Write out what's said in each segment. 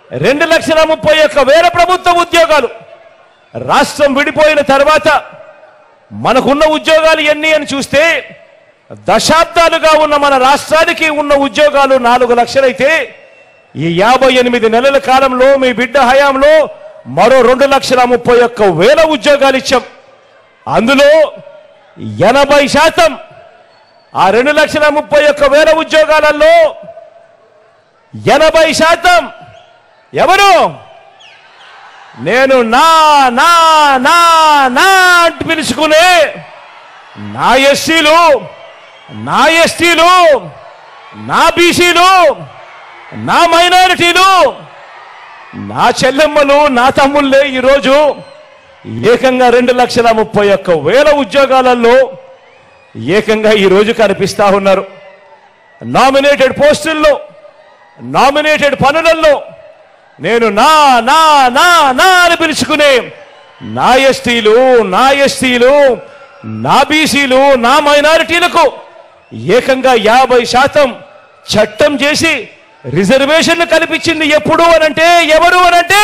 రెండు లక్షల ముప్పై ఒక్క వేల ప్రభుత్వ ఉద్యోగాలు రాష్ట్రం విడిపోయిన తర్వాత మనకున్న ఉద్యోగాలు ఎన్ని అని చూస్తే దశాబ్దాలుగా ఉన్న మన రాష్ట్రానికి ఉన్న ఉద్యోగాలు నాలుగు లక్షలైతే ఈ యాభై ఎనిమిది నెలల కాలంలో మీ బిడ్డ హయాంలో మరో రెండు లక్షల ముప్పై ఒక్క వేల ఉద్యోగాలు ఇచ్చాం అందులో ఎనభై శాతం ఆ రెండు లక్షల ముప్పై ఒక్క వేల ఉద్యోగాలలో ఎనభై శాతం ఎవరు నేను నా నా నా నా అంటూ పిలుచుకునే నా ఎస్సీలు నా ఎస్టీలు నా బీసీలు నా మైనారిటీలు నా చెల్లెమ్మలు నా తమ్ముళ్ళే ఈరోజు ఏకంగా రెండు లక్షల ముప్పై ఒక్క వేల ఉద్యోగాలలో ఏకంగా ఈరోజు కనిపిస్తా ఉన్నారు నామినేటెడ్ పోస్టుల్లో నామినేటెడ్ పనులలో నేను నా నా నా నా అని పిలుచుకునే నా ఎస్టీలు నా ఎస్టీలు నా బీసీలు నా మైనారిటీలకు ఏకంగా యాభై శాతం చట్టం చేసి రిజర్వేషన్ కల్పించింది ఎప్పుడు అనంటే ఎవరు అనంటే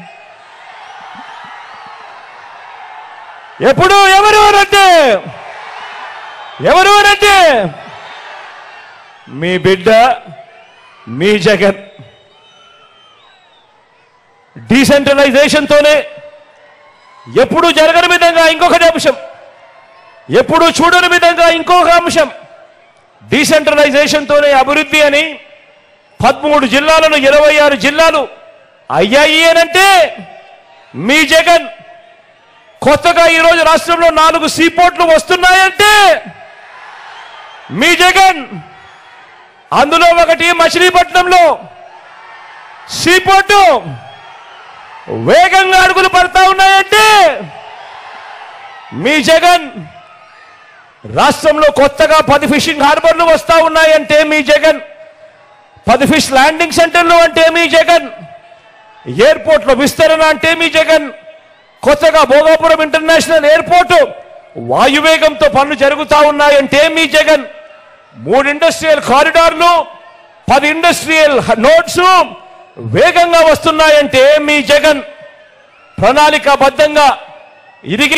ఎప్పుడు ఎవరు అనంటే ఎవరు అనంటే మీ బిడ్డ మీ జగన్ డీసెంట్రలైజేషన్తోనే ఎప్పుడు జరగని విధంగా ఇంకొకటి అంశం ఎప్పుడు చూడని విధంగా ఇంకొక అంశం డీసెంట్రలైజేషన్తోనే అభివృద్ధి అని పదమూడు జిల్లాలను ఇరవై ఆరు జిల్లాలు అయ్యాయి అనంటే మీ జగన్ కొత్తగా ఈరోజు రాష్ట్రంలో నాలుగు సీపోర్ట్లు వస్తున్నాయంటే మీ జగన్ అందులో ఒకటి మచిలీపట్నంలో సీపోర్టు వేగంగా అడుగులు పడతా ఉన్నాయంటే మీ జగన్ రాష్ట్రంలో కొత్తగా పది ఫిషింగ్ హార్బర్లు వస్తా ఉన్నాయంటే మీ జగన్ పది ఫిష్ ల్యాండింగ్ సెంటర్లు అంటే మీ జగన్ ఎయిర్పోర్ట్లో విస్తరణ అంటే మీ జగన్ కొత్తగా భోగాపురం ఇంటర్నేషనల్ ఎయిర్పోర్ట్ వాయువేగంతో పనులు జరుగుతా ఉన్నాయంటే మీ జగన్ మూడు ఇండస్ట్రియల్ కారిడార్లు పది ఇండస్ట్రియల్ నోట్స్ వేగంగా వస్తున్నాయంటే మీ జగన్ ప్రణాళికాబద్ధంగా ఇరిగి